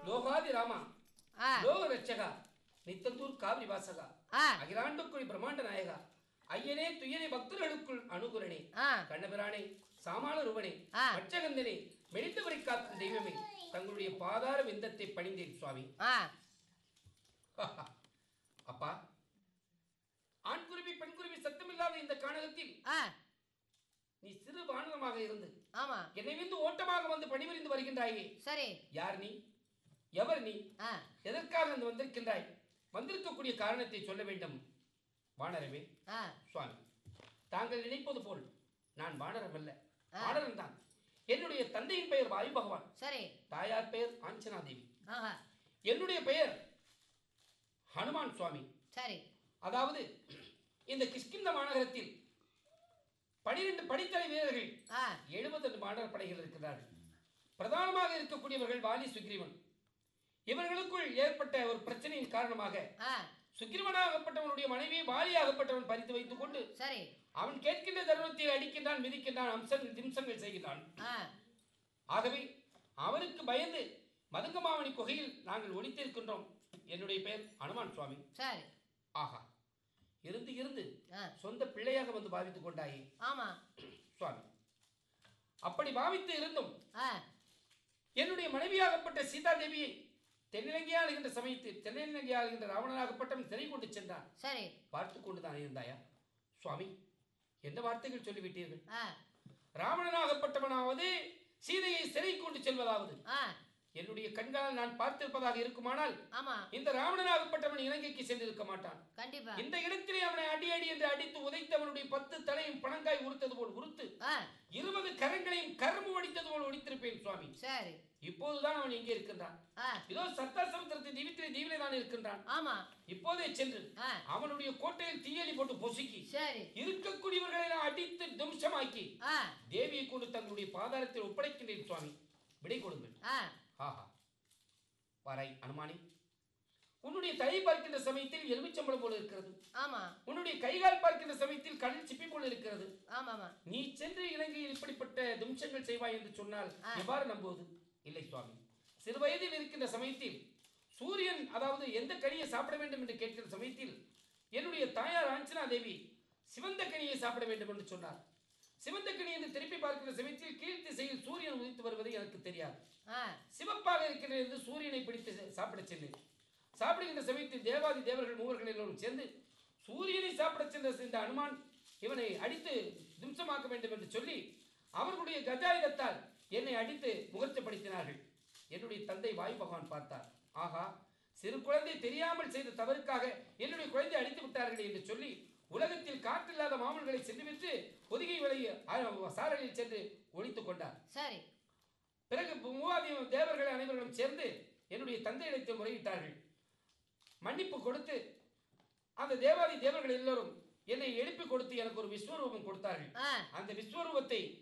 லோகாதி ராமா ஆ லோக ரட்சகா நித்தந்தூர் காவிரி வாசகா ஆ அகிலாண்டுக்குள் பிரம்மாண்ட நாயகா ஐயனே துயனே பக்தர்களுக்குள் அனுகுரணே ஆ கண்ணபிரானே சாமாள ரூபனே ஆ. மச்சகந்தனே மெடித்தவரை காக்கும் தெய்வமே தங்களுடைய பாதார விந்தத்தை பணிந்தேன் சுவாமி ஆ அப்பா ஆண் குருவி பெண் குருவி சத்தமில்லாத இந்த காணகத்தில் ஆ நீ சிறு வானரமாக இருந்து ஆமா என்னை வந்து ஓட்டமாக வந்து பணிபுரிந்து வருகின்றாயே சரி யார் நீ எவர் நீ ஆ எதற்காக வந்து வந்திருக்கின்றாய் வந்திருக்கக்கூடிய காரணத்தை சொல்ல வேண்டும் வானரமே ஆ சுவாமி தாங்கள் நினைப்பது போல் நான் வானரம் அல்ல ஆ. வானரன் தான் என்னுடைய தந்தையின் பெயர் வாயு பகவான் சரி தாயார் பெயர் ஆஞ்சனா தேவி ஆஹா என்னுடைய பெயர் ஹனுமான் சுவாமி சரி அதாவது இந்த கிஷ்கிந்த மாநகரத்தில் பனிரெண்டு படித்தலை வீரர்கள் ஆ எழுபத்தெண்டு மாடர் படைகள் இருக்கிறார்கள் பிரதானமாக இருக்கக்கூடியவர்கள் வாலி சுக்ரீவன் இவர்களுக்குள் ஏற்பட்ட ஒரு பிரச்சனையின் காரணமாக ஆ சுக்ரீவனாகப்பட்டவனுடைய மனைவி வாலியாகப்பட்டவன் பறித்து வைத்துக் கொண்டு சரி அவன் கேட்கின்ற தருணத்தில் அடிக்கின்றான் மிதிக்கின்றான் அம்சங்கள் திம்சங்கள் செய்கின்றான் ஆ ஆகவே அவனுக்கு பயந்து மதுங்கமாவணி குகையில் நாங்கள் ஒளித்திருக்கின்றோம் என்னுடைய பெயர் அனுமான் சுவாமி சரி ஆஹா இருந்து இருந்து ஆ சொந்த பிள்ளையாக வந்து பாவித்துக் கொண்டாயே ஆமா சுவாமி அப்படி பாவித்து இருந்தும் ஆ என்னுடைய மனைவியாகப்பட்ட சீதா தேவியை தென்னிலங்கை ஆளுகின்ற சமயத்தில் தென்னிலங்கை ஆளுகின்ற ராவணனாகப்பட்டவன் சிறை கொண்டு சென்றான் சரி பார்த்து கொண்டுதான் இருந்தாயா சுவாமி என்ன வார்த்தைகள் சொல்லிவிட்டீர்கள் ஆ ராவணனாகப்பட்டவனாவது சீதையை சிறை கொண்டு செல்வதாவது ஆ என்னுடைய கண்களால் நான் பார்த்திருப்பதாக இருக்குமானால் ஆமா இந்த ராவணனாகப்பட்டவன் இலங்கைக்கு சென்றிருக்க மாட்டான் கண்டிப்பா இந்த இடத்திலே அவனை அடி அடி என்று அடித்து உதைத்து அவனுடைய பத்து தலையும் பணங்காய் உறுத்தது போல் உறுத்து ஆ இருபது கரங்களையும் கரும்பு ஒடித்தது போல் ஒடித்திருப்பேன் சுவாமி சரி இப்போதுதான் அவன் இங்கே இருக்கின்றான் ஆ இதோ சத்தாசமுத்திரத்தை தீவித்திலே தீவிலே தான் இருக்கின்றான் ஆமா இப்போதே சென்று ஆ அவனுடைய கோட்டையில் தீயலி போட்டு பொசுக்கி சரி இருக்கக்கூடியவர்களை எல்லாம் அடித்து தும்சமாக்கி ஆ தேவியை கொண்டு தங்களுடைய பாதாரத்தில் ஒப்படைக்கின்றேன் சுவாமி விடை கொடுங்கள் ஆ ஆஹா வாராய் அனுமானி உன்னுடைய தலை பார்க்கின்ற சமயத்தில் எலுமிச்சம்பளம் போல இருக்கிறது ஆமா உன்னுடைய கைகால் பார்க்கின்ற சமயத்தில் கடல் சிப்பி போல இருக்கிறது ஆமா ஆமா நீ சென்று இலங்கையில் இப்படிப்பட்ட தும்சங்கள் செய்வாய் என்று சொன்னால் ஆ. எவ்வாறு நம்புவது இல்லை சுவாமி சிறு வயதில் இருக்கின்ற சமயத்தில் சூரியன் அதாவது எந்த கனியை சாப்பிட வேண்டும் என்று கேட்கிற சமயத்தில் என்னுடைய தாயார் ஆஞ்சனா தேவி சிவந்த கனியை சாப்பிட வேண்டும் என்று சொன்னார் சிவந்த கனி என்று திருப்பி பார்க்கிற சமயத்தில் கீழ் திசையில் சூரியன் உதித்து வருவது எனக்கு தெரியாது ஆ சிவப்பாக இருக்கிறது என்று சூரியனை பிடித்து சாப்பிடச் சென்றேன் சாப்பிடுகின்ற சமயத்தில் தேவாதி தேவர்கள் மூவர்கள் எல்லோரும் சேர்ந்து சூரியனை சாப்பிடச் சென்ற இந்த அனுமான் இவனை அடித்து திம்சமாக்க வேண்டும் என்று சொல்லி அவர்களுடைய கஜாயுதத்தால் என்னை அடித்து முகர்ச்சப்படுத்தினார்கள் என்னுடைய தந்தை வாயு பகவான் பார்த்தார் ஆஹா சிறு குழந்தை தெரியாமல் செய்த தவறுக்காக என்னுடைய குழந்தை அடித்து விட்டார்கள் என்று சொல்லி உலகத்தில் காற்றில்லாத மாமல்களை சென்றுவிட்டு பொதிகை விலையை சாரலில் சென்று ஒழித்துக் கொண்டார் சரி பிறகு மூவாதி தேவர்கள் அனைவர்களும் சேர்ந்து என்னுடைய தந்தையிடத்தில் முறையிட்டார்கள் மன்னிப்பு கொடுத்து அந்த தேவாதி தேவர்கள் எல்லோரும் என்னை எழுப்பி கொடுத்து எனக்கு ஒரு விஸ்வரூபம் கொடுத்தார்கள் ஆ அந்த விஸ்வரூபத்தை